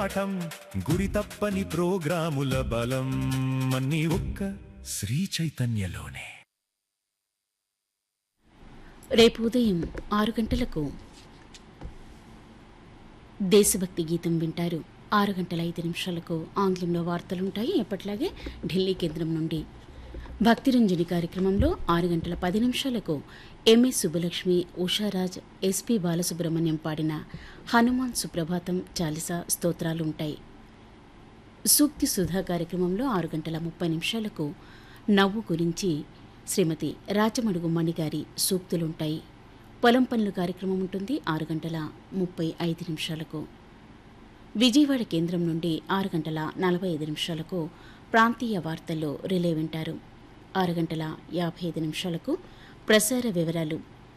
పాఠం గురి తప్పని ప్రోగ్రాముల బలం అన్ని ఒక్క శ్రీ చైతన్యలోనే రేపు ఉదయం ఆరు గంటలకు దేశభక్తి గీతం వింటారు ఆరు గంటల ఐదు నిమిషాలకు ఆంగ్లంలో వార్తలుంటాయి ఎప్పట్లాగే ఢిల్లీ కేంద్రం నుండి భక్తిరంజని కార్యక్రమంలో ఆరు గంటల పది నిమిషాలకు ఎంఎస్ సుబ్బలక్ష్మి ఉషారాజ్ ఎస్పి బాలసుబ్రహ్మణ్యం పాడిన హనుమాన్ సుప్రభాతం చాలిసా స్తోత్రాలు ఉంటాయి సూక్తి సుధా కార్యక్రమంలో ఆరు గంటల ముప్పై నిమిషాలకు నవ్వు గురించి శ్రీమతి రాచమడుగు మణిగారి సూక్తులుంటాయి పొలం పనులు కార్యక్రమం ఉంటుంది ఆరు గంటల ముప్పై ఐదు నిమిషాలకు విజయవాడ కేంద్రం నుండి ఆరు గంటల నలభై ఐదు నిమిషాలకు ప్రాంతీయ వార్తల్లో రిలే వింటారు ఆరు గంటల యాభై ఐదు నిమిషాలకు ప్రసార వివరాలు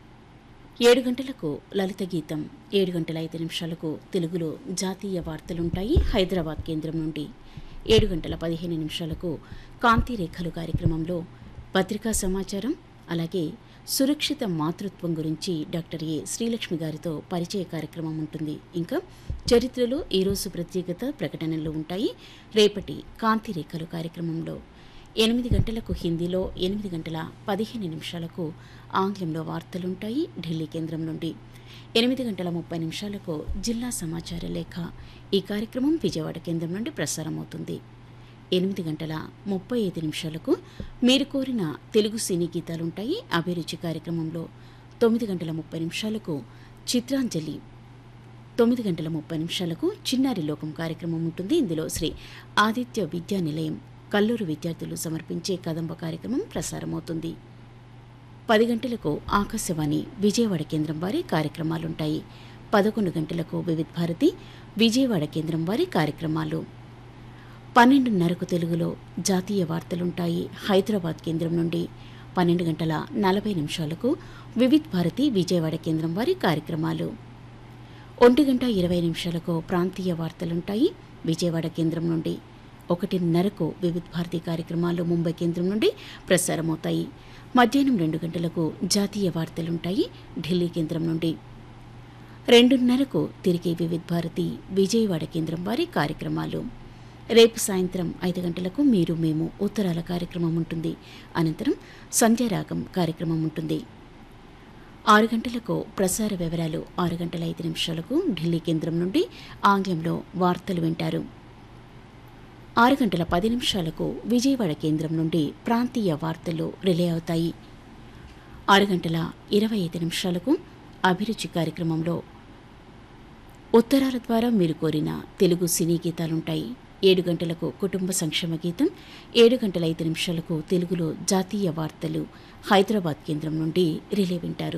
ఏడు గంటలకు లలిత గీతం ఏడు గంటల ఐదు నిమిషాలకు తెలుగులో జాతీయ వార్తలుంటాయి హైదరాబాద్ కేంద్రం నుండి ఏడు గంటల పదిహేను నిమిషాలకు కాంతి రేఖలు కార్యక్రమంలో పత్రికా సమాచారం అలాగే సురక్షిత మాతృత్వం గురించి డాక్టర్ ఏ శ్రీలక్ష్మి గారితో పరిచయ కార్యక్రమం ఉంటుంది ఇంకా చరిత్రలో ఈరోజు ప్రత్యేకత ప్రకటనలు ఉంటాయి రేపటి కాంతి రేఖలు కార్యక్రమంలో ఎనిమిది గంటలకు హిందీలో ఎనిమిది గంటల పదిహేను నిమిషాలకు ఆంగ్లంలో వార్తలుంటాయి ఢిల్లీ కేంద్రం నుండి ఎనిమిది గంటల ముప్పై నిమిషాలకు జిల్లా సమాచార లేఖ ఈ కార్యక్రమం విజయవాడ కేంద్రం నుండి ప్రసారమవుతుంది ఎనిమిది గంటల ముప్పై ఐదు నిమిషాలకు మీరు కోరిన తెలుగు సినీ గీతాలుంటాయి అభిరుచి కార్యక్రమంలో తొమ్మిది గంటల ముప్పై నిమిషాలకు చిత్రాంజలి తొమ్మిది గంటల ముప్పై నిమిషాలకు చిన్నారి లోకం కార్యక్రమం ఉంటుంది ఇందులో శ్రీ ఆదిత్య విద్యా నిలయం కల్లూరు విద్యార్థులు సమర్పించే కదంబ కార్యక్రమం ప్రసారమవుతుంది పది గంటలకు ఆకాశవాణి విజయవాడ కేంద్రం వారి కార్యక్రమాలుంటాయి పదకొండు గంటలకు వివిధ భారతి విజయవాడ కేంద్రం వారి కార్యక్రమాలు పన్నెండున్నరకు తెలుగులో జాతీయ వార్తలుంటాయి హైదరాబాద్ కేంద్రం నుండి పన్నెండు గంటల నలభై నిమిషాలకు వివిధ్ భారతి విజయవాడ కేంద్రం వారి కార్యక్రమాలు ఒంటి గంట ఇరవై నిమిషాలకు ప్రాంతీయ వార్తలుంటాయి విజయవాడ కేంద్రం నుండి ఒకటిన్నరకు వివిధ భారతి కార్యక్రమాలు ముంబై కేంద్రం నుండి ప్రసారమవుతాయి మధ్యాహ్నం రెండు గంటలకు జాతీయ వార్తలుంటాయి ఢిల్లీ కేంద్రం నుండి రెండున్నరకు తిరిగి వివిధ భారతి విజయవాడ కేంద్రం వారి కార్యక్రమాలు రేపు సాయంత్రం ఐదు గంటలకు మీరు మేము ఉత్తరాల కార్యక్రమం ఉంటుంది అనంతరం సంధ్యారాగం కార్యక్రమం ఉంటుంది ఆరు గంటలకు ప్రసార వివరాలు ఆరు గంటల ఐదు నిమిషాలకు ఢిల్లీ కేంద్రం నుండి ఆంగ్లంలో వార్తలు వింటారు ఆరు గంటల పది నిమిషాలకు విజయవాడ కేంద్రం నుండి ప్రాంతీయ వార్తలు రిలే అవుతాయి ఆరు గంటల ఇరవై ఐదు నిమిషాలకు అభిరుచి కార్యక్రమంలో ఉత్తరాల ద్వారా మీరు కోరిన తెలుగు సినీ గీతాలుంటాయి ఏడు గంటలకు కుటుంబ సంక్షేమ గీతం ఏడు గంటల ఐదు నిమిషాలకు తెలుగులో జాతీయ వార్తలు హైదరాబాద్ కేంద్రం నుండి రిలే వింటారు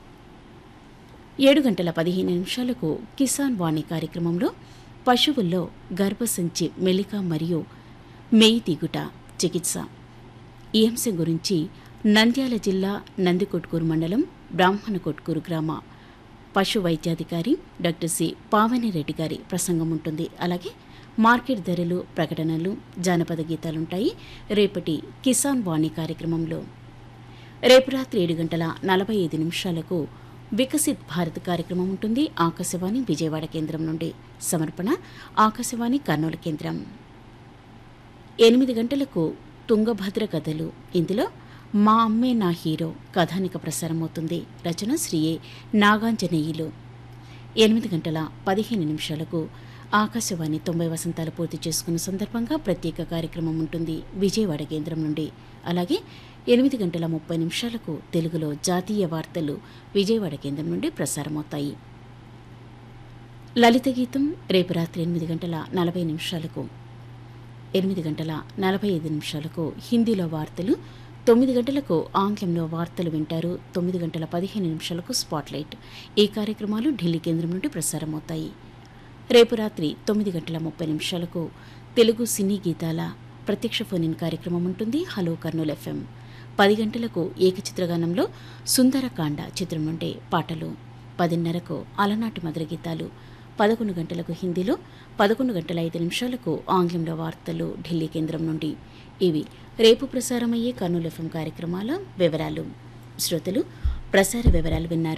ఏడు గంటల పదిహేను నిమిషాలకు కిసాన్ వాణి కార్యక్రమంలో పశువుల్లో గర్భసంచి మెలిక మరియు మేయి దిగుట చికిత్స ఈ అంశం గురించి నంద్యాల జిల్లా నందికొట్కూరు మండలం బ్రాహ్మణ కొట్కూరు గ్రామ పశు వైద్యాధికారి డాక్టర్ సి పావనిరెడ్డి గారి ప్రసంగం ఉంటుంది అలాగే మార్కెట్ ధరలు ప్రకటనలు జానపద గీతాలుంటాయి రేపటి కిసాన్ వాణి కార్యక్రమంలో రేపు రాత్రి ఏడు గంటల నలభై ఐదు నిమిషాలకు వికసిత్ భారత్ కార్యక్రమం ఉంటుంది ఆకాశవాణి విజయవాడ కేంద్రం నుండి సమర్పణ ఆకాశవాణి కర్నూలు కేంద్రం ఎనిమిది గంటలకు తుంగభద్ర కథలు ఇందులో మా అమ్మే నా హీరో కథానిక ప్రసారమవుతుంది రచన శ్రీ ఏ నాగాంజనేయులు ఎనిమిది గంటల పదిహేను నిమిషాలకు ఆకాశవాణి తొంభై వసంతాలు పూర్తి చేసుకున్న సందర్భంగా ప్రత్యేక కార్యక్రమం ఉంటుంది విజయవాడ కేంద్రం నుండి అలాగే ఎనిమిది గంటల ముప్పై నిమిషాలకు తెలుగులో జాతీయ వార్తలు విజయవాడ కేంద్రం నుండి ప్రసారమవుతాయి లలిత గీతం రేపు రాత్రి ఎనిమిది గంటల నలభై నిమిషాలకు ఎనిమిది గంటల నలభై ఐదు నిమిషాలకు హిందీలో వార్తలు తొమ్మిది గంటలకు ఆంగ్లంలో వార్తలు వింటారు తొమ్మిది గంటల పదిహేను నిమిషాలకు స్పాట్లైట్ ఈ కార్యక్రమాలు ఢిల్లీ కేంద్రం నుండి ప్రసారమవుతాయి రేపు రాత్రి తొమ్మిది గంటల ముప్పై నిమిషాలకు తెలుగు సినీ గీతాల ప్రత్యక్ష ఫోన్ ఇన్ కార్యక్రమం ఉంటుంది హలో కర్నూలు ఎఫ్ఎం పది గంటలకు ఏకచిత్రగానంలో సుందరకాండ చిత్రం నుండి పాటలు పదిన్నరకు అలనాటి మధుర గీతాలు పదకొండు గంటలకు హిందీలో పదకొండు గంటల ఐదు నిమిషాలకు ఆంగ్లంలో వార్తలు ఢిల్లీ కేంద్రం నుండి ఇవి రేపు ప్రసారమయ్యే కర్నూలు ఎఫ్ఎం కార్యక్రమాల వివరాలు శ్రోతలు ప్రసార వివరాలు విన్నారు